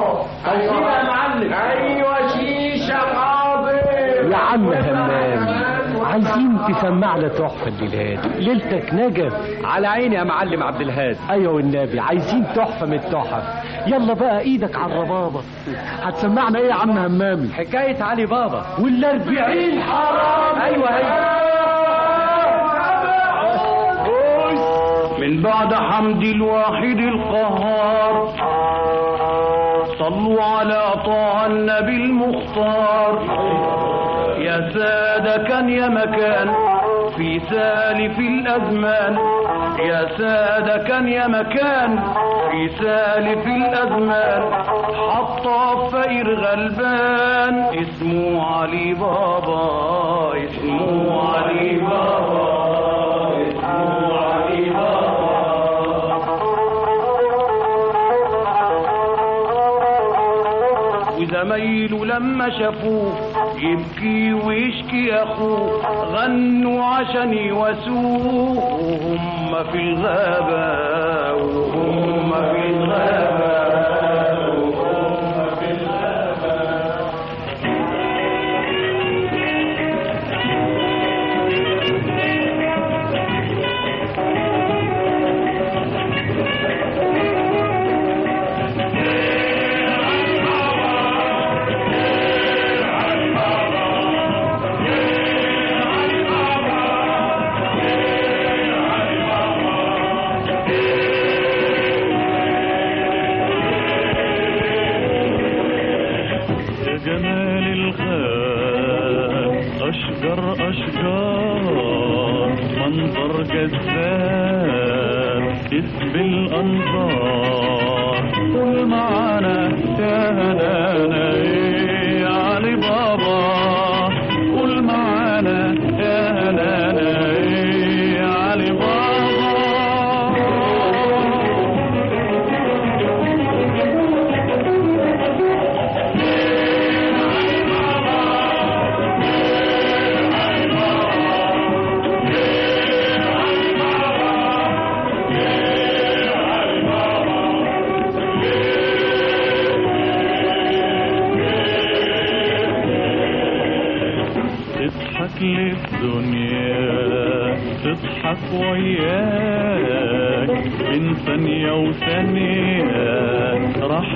ايوه شيشه حاضر يا عم همام عايزين تسمعنا تحفة الليلات ليلتك نجف على عيني يا معلم عبد الهادي ايوه والنبي عايزين تحفة من التحف يلا بقى ايدك على الربابة هتسمعنا ايه يا عم همامي حكاية علي بابا والاربعين حرام ايوه ايوه من بعد حمد الواحد القهار صلوا على طه النبي المختار يا سادة كان يا مكان في سالف الأزمان يا سادة كان يا مكان في سالف الأزمان حط فقير غلبان اسمه علي بابا اسمه علي بابا اسمه علي بابا وزمايله لما شافوه يبكي ويشكي اخوه غنوا عشان يواسوه وهم في الغابة وهم في الغابة وهم في الغابة يا جمال الغاب أشجر أشجار منظر جذاب اسم الأنظار قل معنا يا هنانا إيه يا علي بابا قل معنا يا هنانا إيه يا علي تضحك للدنيا تضحك وياك بين ثانية وثانية راح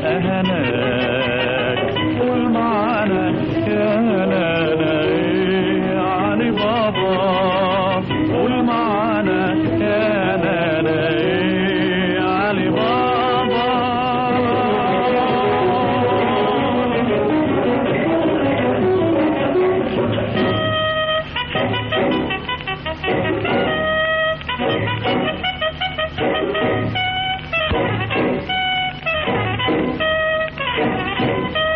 الأهناك قول معانا يا هنانا إيه يا علي بابا قول معانا يا هنانا إيه يا علي بابا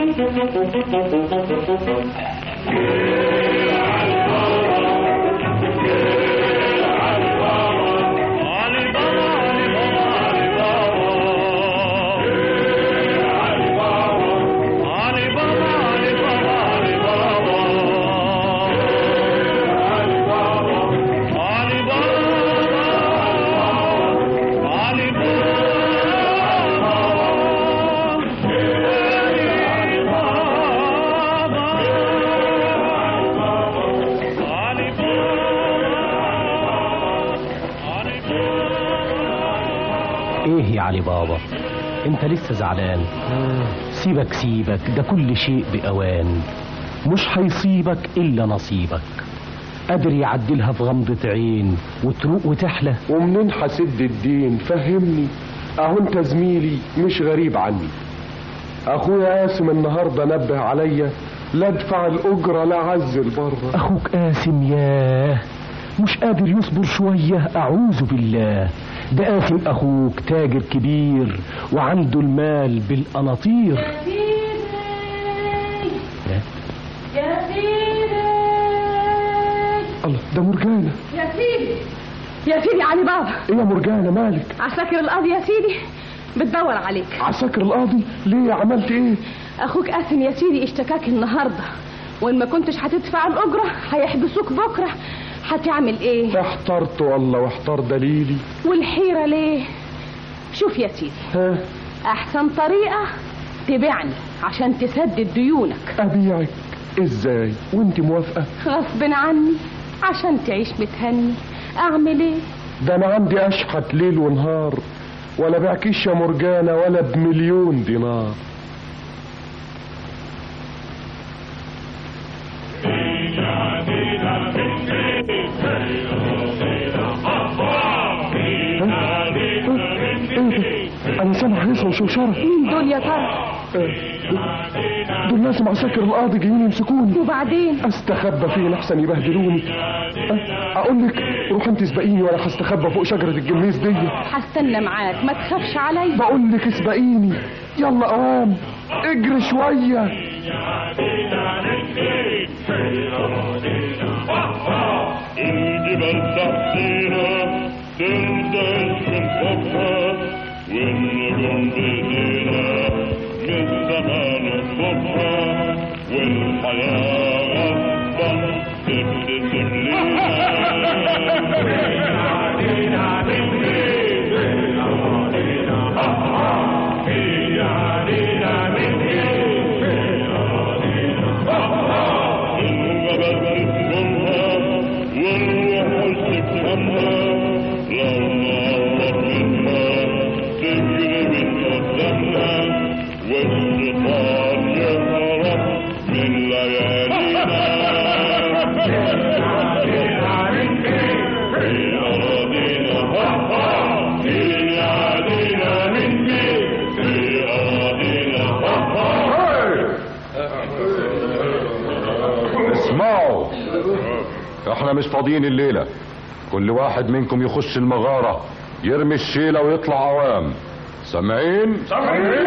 ايه يا علي بابا انت لسه زعلان سيبك سيبك ده كل شيء بأوان مش هيصيبك إلا نصيبك قادر يعدلها في غمضة عين وتروق وتحلى ومنين حسد الدين فهمني اهو انت زميلي مش غريب عني اخويا قاسم النهارده نبه عليا لا ادفع الاجره لا عزل بره أخوك قاسم ياه مش قادر يصبر شوية أعوذ بالله ده قاسم أخوك تاجر كبير وعنده المال بالقناطير يا سيدي الله ده مرجانة يا سيدي يا سيدي علي بابا ايه يا مرجانة مالك عساكر القاضي يا سيدي بتدور عليك عساكر القاضي ليه عملت ايه اخوك قاسم يا سيدي اشتكاك النهارده وان ما كنتش هتدفع الاجره هيحبسوك بكره هتعمل ايه احترت والله واحتار دليلي والحيره ليه شوف يا سيدي ها احسن طريقه تبيعني عشان تسدد ديونك ابيعك ازاي وانت موافقه غصب عني عشان تعيش متهني اعمل ايه ده انا عندي اشحت ليل ونهار ولا بعكيش يا مرجانة ولا بمليون دينار انا سامع هيصه وشوشره مين دول يا ترى دول لازم عساكر القاضي جايين يمسكوني وبعدين استخبى فين احسن يبهدلوني أه، اقول لك روح انت سبقيني وانا هستخبى فوق شجره الجميز دي هستنى معاك ما تخافش عليا بقول لك اسبقيني يلا قوام اجري شويه الجبال تحتينا تندش من فوقها والنجوم بيدينا من زمان الصبح والحياة غصبا تبتسم والروح تفهمها لو نعرف منها تجري من قدامنا والشيطان يهرب من ليالينا في أراضينا في علينا مني في أراضينا اسمعوا احنا مش فاضيين الليلة كل واحد منكم يخش المغارة يرمي الشيلة ويطلع عوام سامعين؟ سامعين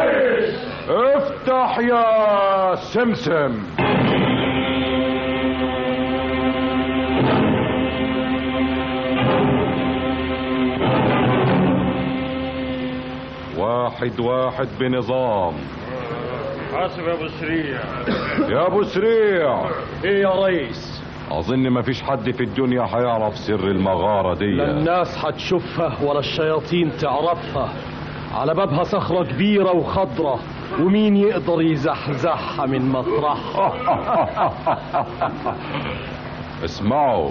افتح يا سمسم واحد واحد بنظام حاسب يا ابو سريع يا ابو سريع ايه يا ريس اظن مفيش حد في الدنيا هيعرف سر المغارة دي لا الناس هتشوفها ولا الشياطين تعرفها على بابها صخرة كبيرة وخضرة ومين يقدر يزحزحها من مطرحها اسمعوا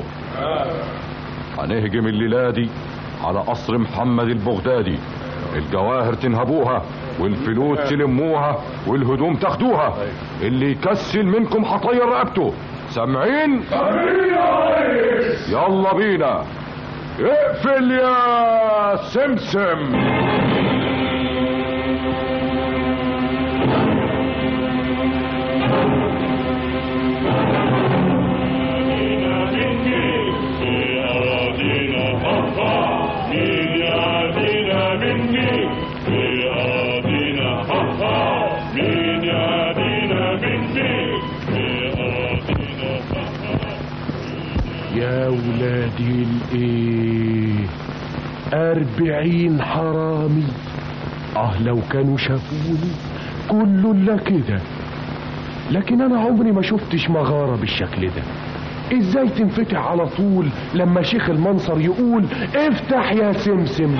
هنهجم الليلة دي على قصر محمد البغدادي الجواهر تنهبوها والفلوس تلموها والهدوم تاخدوها اللي يكسل منكم هطير رقبته سامعين يلا بينا اقفل يا سمسم في أراضينا حقا مين يعدينا مني في أراضينا حقا مين يعدينا يا ولادي الايه أربعين حرامي اه لو كانوا شافوني كله الا كده لكن انا عمري ما شفتش مغارة بالشكل ده ازاي تنفتح على طول لما شيخ المنصر يقول افتح يا سمسم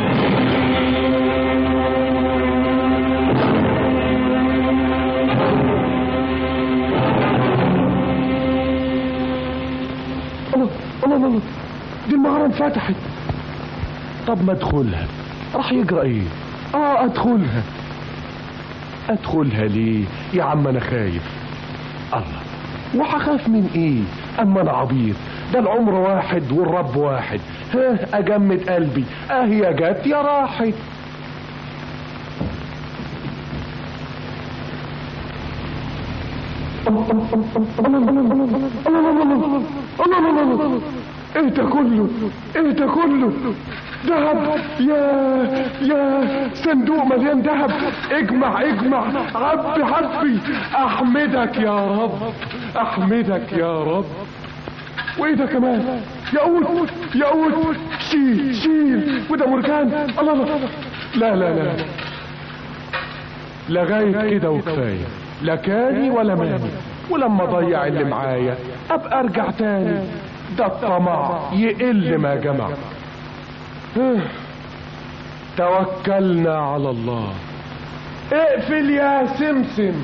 الله الله الله دي المغارة انفتحت طب ما ادخلها راح يجرى ايه اه ادخلها ادخلها ليه يا عم انا خايف الله وهخاف من ايه اما انا عبيط ده العمر واحد والرب واحد ها اجمد قلبي اه يا جت يا راحت ايه ده كله ايه ده كله دهب يا يا صندوق مليان دهب اجمع اجمع عبي عبي احمدك يا رب احمدك يا رب وايه ده كمان ياقوت ياقوت شيل شيل وده مرجان الله الله لا لا لا لغايه كده وكفايه لا كاني ولا ماني ولما اضيع اللي معايا ابقى ارجع تاني ده الطمع يقل ما جمع توكلنا على الله اقفل يا سمسم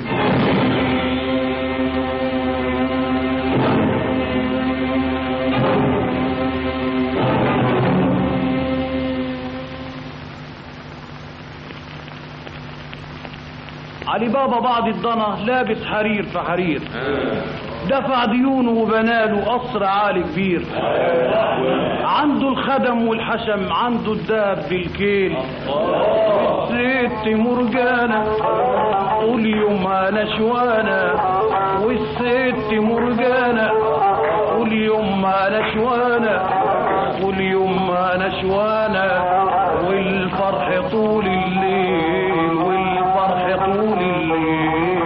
علي بابا بعد الضنا لابس حرير في حرير دفع ديونه وبناله قصر عالي كبير عنده الخدم والحشم عنده الدهب بالكيل الست مرجانة قول يومها نشوانة والست مرجانة قول يومها نشوانة قول يومها نشوانة والفرح طول الليل والفرح طول الليل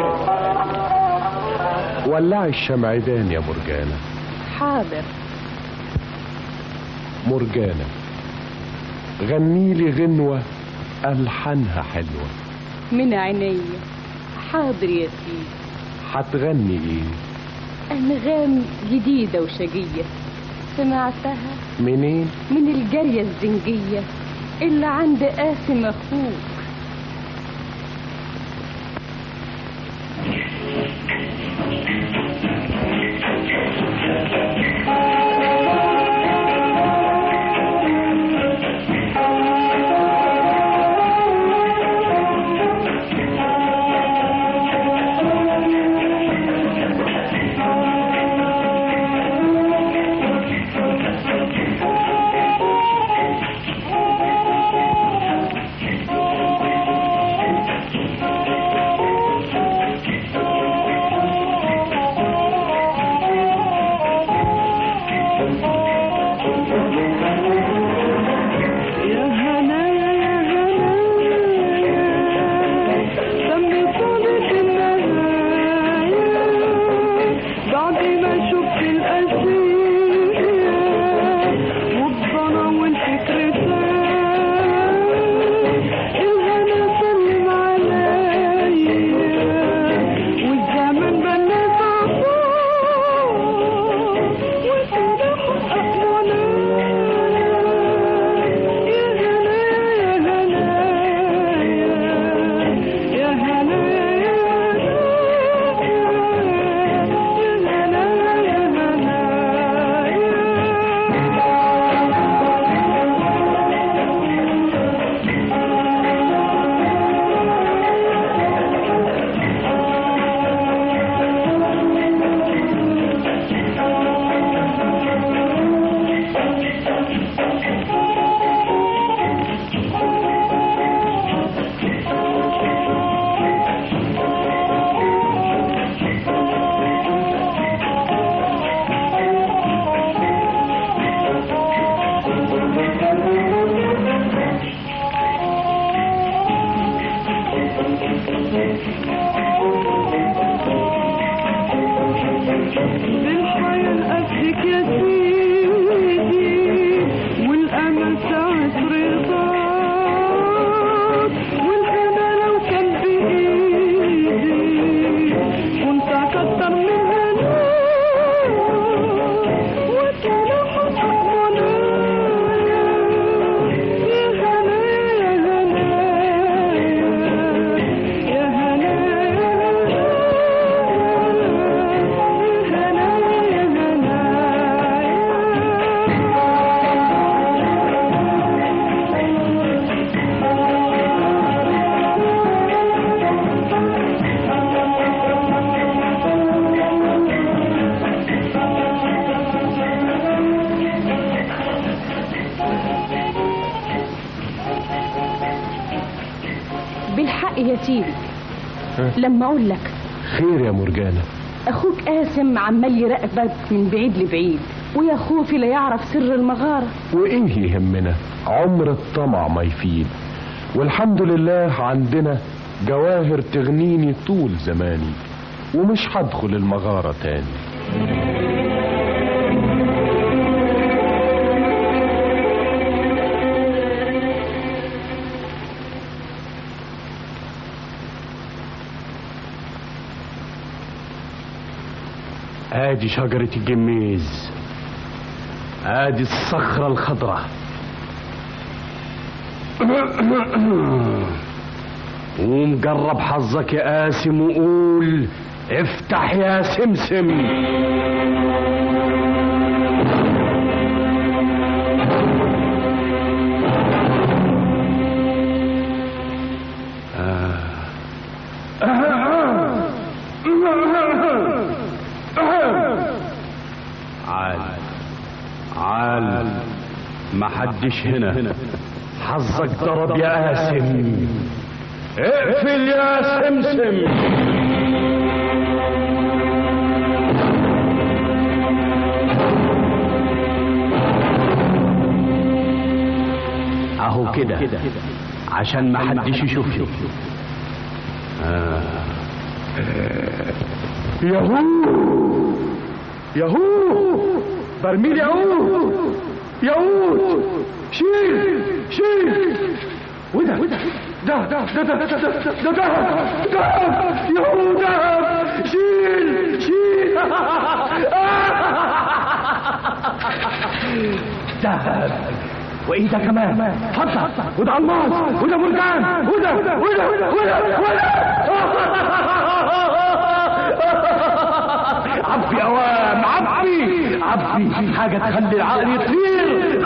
ولعي الشمعدان يا مرجانة حاضر مرجانة غني لي غنوة ألحانها حلوة من عينيا حاضر يا سيدي هتغني ايه أنغام جديدة وشجية سمعتها منين من الجارية الزنجية اللي عند قاسم أخوك بالحياة قدك يا سيدي سيدي لما اقول لك خير يا مرجانة اخوك قاسم عمال يراقبك من بعيد لبعيد ويا خوفي لا يعرف سر المغاره وايه يهمنا عمر الطمع ما يفيد والحمد لله عندنا جواهر تغنيني طول زماني ومش هدخل المغارة تاني ادي شجرة الجميز ادي الصخرة الخضراء قوم جرب حظك يا قاسم وقول افتح يا سمسم عال عال ما حدش هنا حظك ضرب يا قاسم اقفل يا سمسم اهو كده عشان ما حدش يشوفني آه. يهو يهو برميل يهو يهو شيل شيل وده ده ده ده ده ده ده ده ده ده يهو ده شيل شيل دهب وايه ده كمان حطها وده الماس وده مرجان وده وده وده وده عبي اوام عبي عبي حاجه تخلي العقل يطير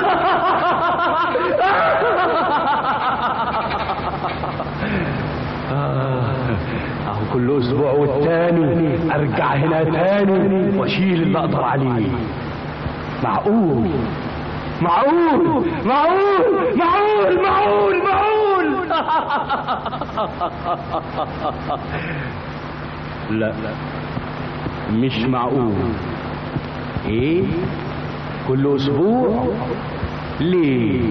اهو كل اسبوع والتاني ارجع هنا تاني واشيل اللي اقدر عليه معقول معقول معقول معقول معقول معقول لا مش معقول ايه كل اسبوع ليه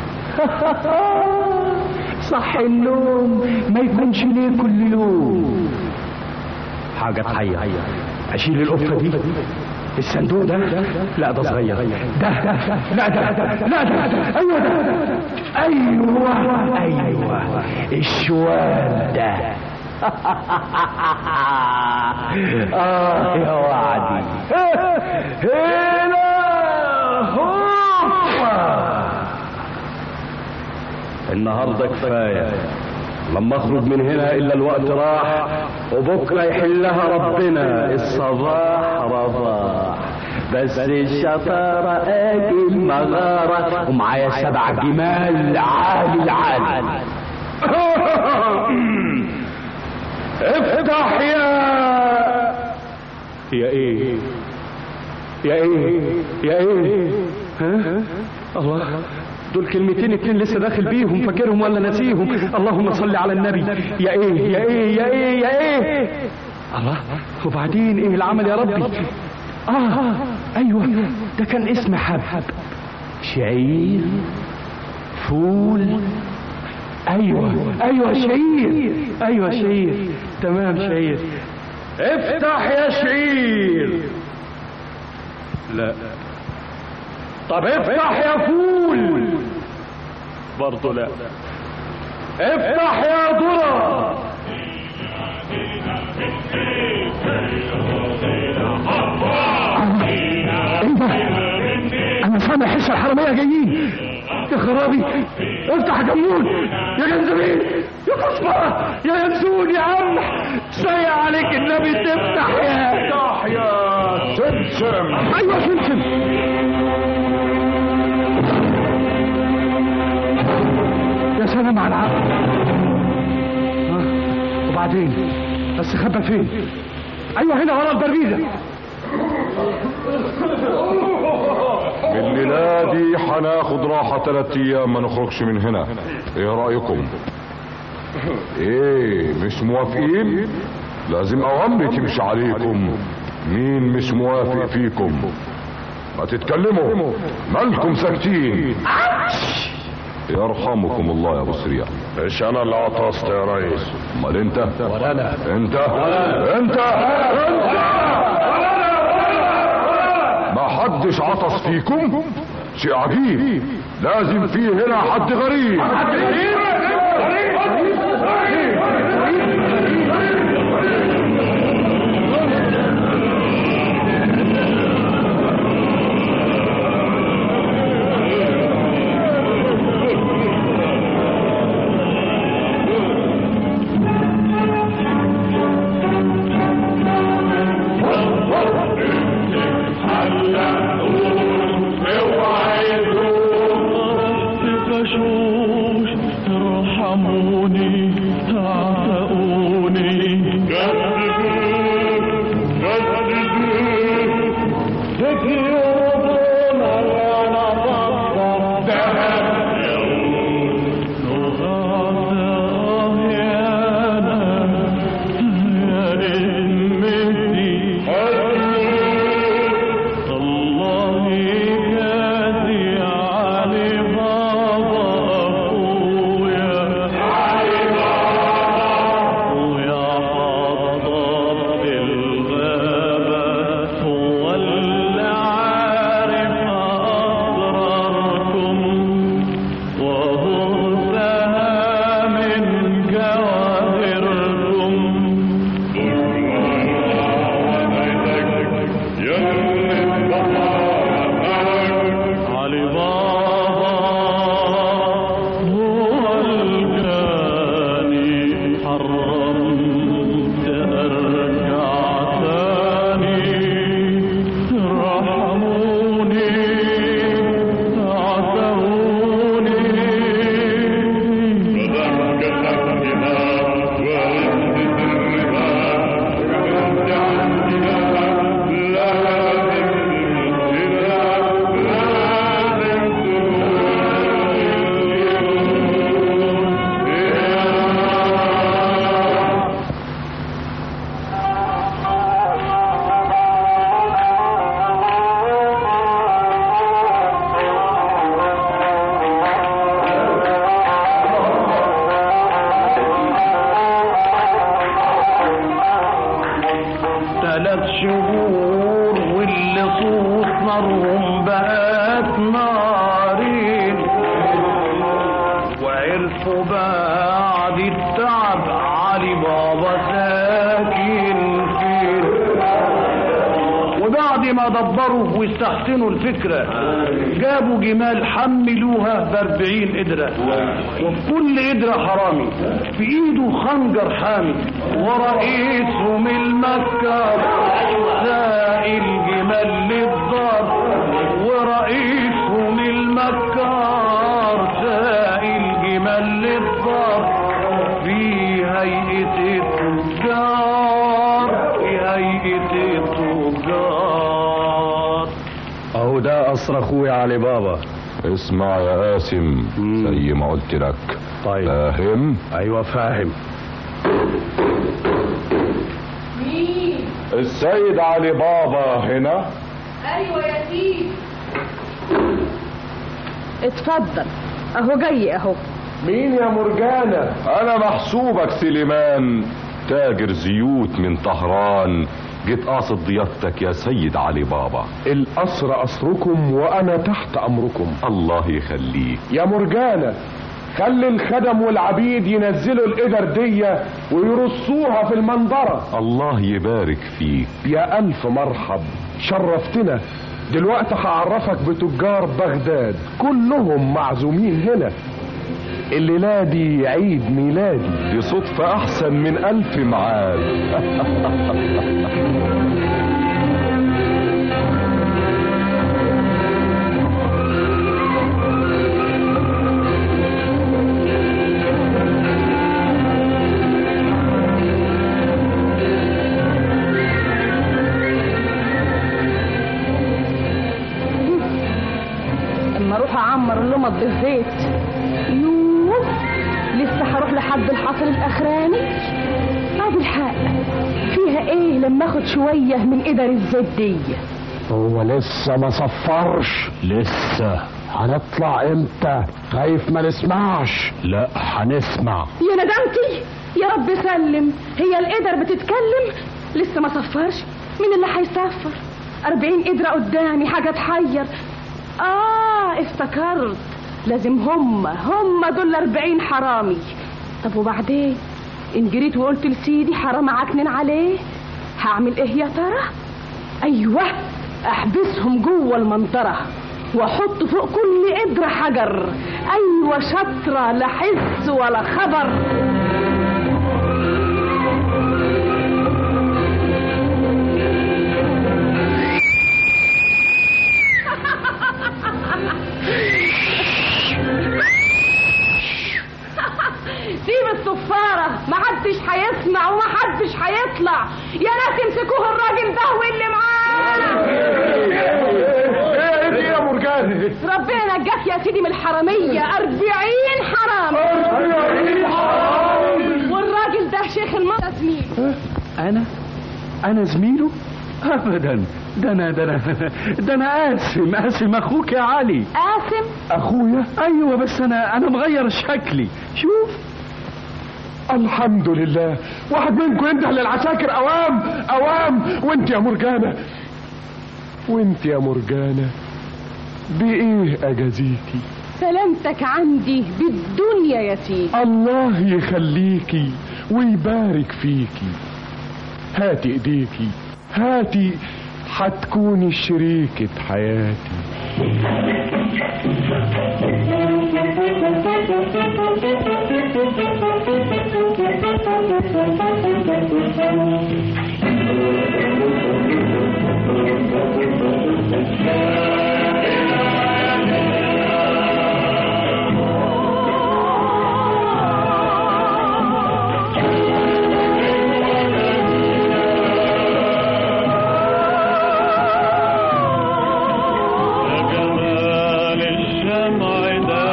صح النوم ما يكونش ليه كل يوم حاجة تحير اشيل القفة دي الصندوق ده لا ده صغير ده لا ده لا ده ايوه ده ايوه ايوه الشوال ده اه يا وعدي هنا هوبا النهارده كفايه لما اخرج من هنا الا الوقت راح وبكره يحلها ربنا الصباح رباح بس الشطارة اجي المغارة ومعايا سبع جمال عالي العالي افتح يا يا ايه يا ايه يا ايه ها الله دول كلمتين اتنين لسه داخل بيهم فاكرهم ولا ناسيهم اللهم صل على النبي يا ايه يا ايه يا ايه يا ايه الله وبعدين ايه العمل يا ربي اه ايوه ده كان اسم حب شعير فول ايوه ايوه شعير ايوه شعير تمام شعير افتح يا شعير لا طب افتح يا فول برضه لا افتح يا ذرة ايه ده انا سامع حس الحرامية جايين يا خرابي افتح يا جمون يا جنزبيل يا كزبرة يا ينسون يا عم سيء عليك النبي تفتح يا افتح يا سمسم ايوه سمسم يا سلام على العقل آه، وبعدين بس خبى فين ايوه هنا ورا البريده بالليلة دي هناخد راحة تلات أيام ما نخرجش من هنا إيه رأيكم؟ ايه مش موافقين لازم اوامري تمشي عليكم مين مش موافق فيكم ما تتكلموا مالكم ساكتين يرحمكم الله يا ابو سريع مش انا اللي عطست يا ريس امال انت ولا أنا. انت انت ما حدش عطس فيكم شيء عجيب لازم في هنا حد غريب ارحموني اعتقوني ثلاث شهور واللي صوت نارهم بقت نارين وعرفوا بعد التعب علي بابا ساكن فين وبعد ما دبروا واستحسنوا الفكرة جابوا جمال حملوها باربعين قدرة وفي كل قدرة حرامي في ايده خنجر حامي ورئيسهم المكة ساقي الجمال للدار ورئيسهم المكار ساقي الجمال للدار في هيئة التجار في هيئة التجار اهو ده قصر اخويا علي بابا اسمع يا قاسم زي ما قلت لك طيب فاهم ايوه فاهم مين؟ السيد علي بابا هنا ايوه يا سيدي اتفضل اهو جاي اهو مين يا مرجانة انا محسوبك سليمان تاجر زيوت من طهران جيت قاصد ضيافتك يا سيد علي بابا القصر قصركم وانا تحت امركم الله يخليك يا مرجانة خلي الخدم والعبيد ينزلوا القدر دي ويرصوها في المنظرة الله يبارك فيك يا ألف مرحب شرفتنا دلوقتي هعرفك بتجار بغداد كلهم معزومين هنا الليلة دي عيد ميلادي دي صدفة أحسن من ألف معاد اما اروح اعمر اللمض بالزيت يوه لسه هروح لحد الحصر الاخراني بعد الحق فيها ايه لما اخد شويه من قدر الزيت دي هو لسه ما صفرش لسه هنطلع امتى خايف ما نسمعش لا هنسمع يا ندمتي يا رب سلم هي القدر بتتكلم لسه ما صفرش مين اللي هيصفر أربعين قدرة قدامي حاجة تحير آه افتكرت لازم هم هم دول الأربعين حرامي طب وبعدين إن جريت وقلت لسيدي حرام عكنن عليه هعمل إيه يا ترى أيوة أحبسهم جوه المنطرة واحط فوق كل قدرة حجر أيوة شطرة لا حس ولا خبر سيب الصفارة محدش هيسمع ومحدش هيطلع يا ناس امسكوه الراجل ده واللي معاه ايه ايه يا مرجان ربنا نجاك يا سيدي من الحرامية أربعين حرام أربعين حرام والراجل ده شيخ المرة زميل انا انا زميله ابدا ده انا ده انا ده انا قاسم قاسم اخوك يا علي قاسم اخويا ايوه بس انا انا مغير شكلي شوف الحمد لله واحد منكم ينده للعساكر اوام اوام وانت يا مرجانة وانت يا مرجانة بايه اجازيكي سلامتك عندي بالدنيا يا سيدي الله يخليكي ويبارك فيكي هاتي ايديكي هاتي حتكوني شريكة حياتي جمال الشمع ده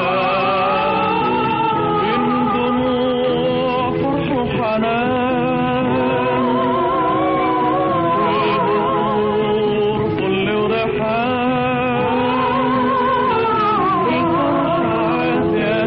بين دموع فرح وحنان والبذور طل وريحان بالفرحات يا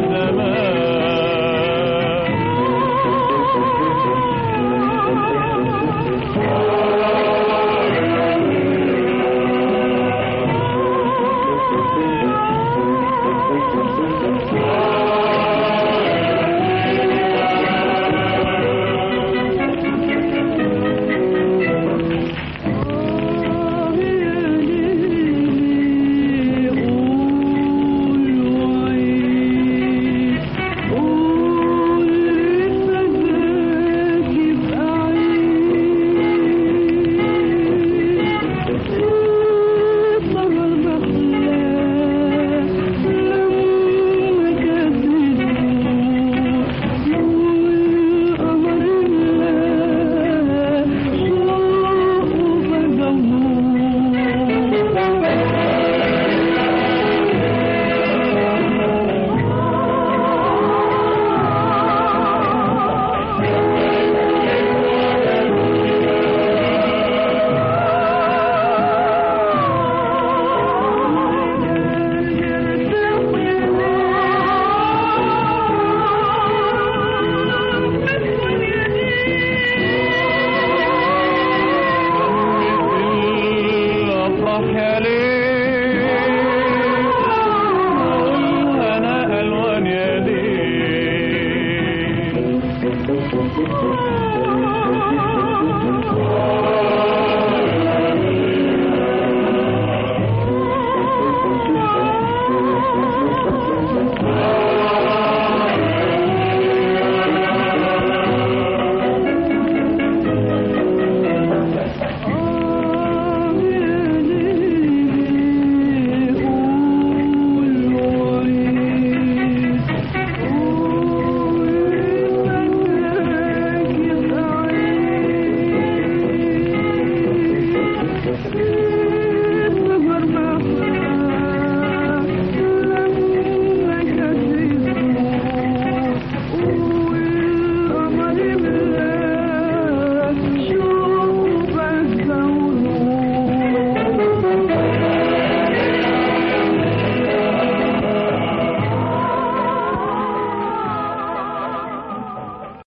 الأفراح يا ليل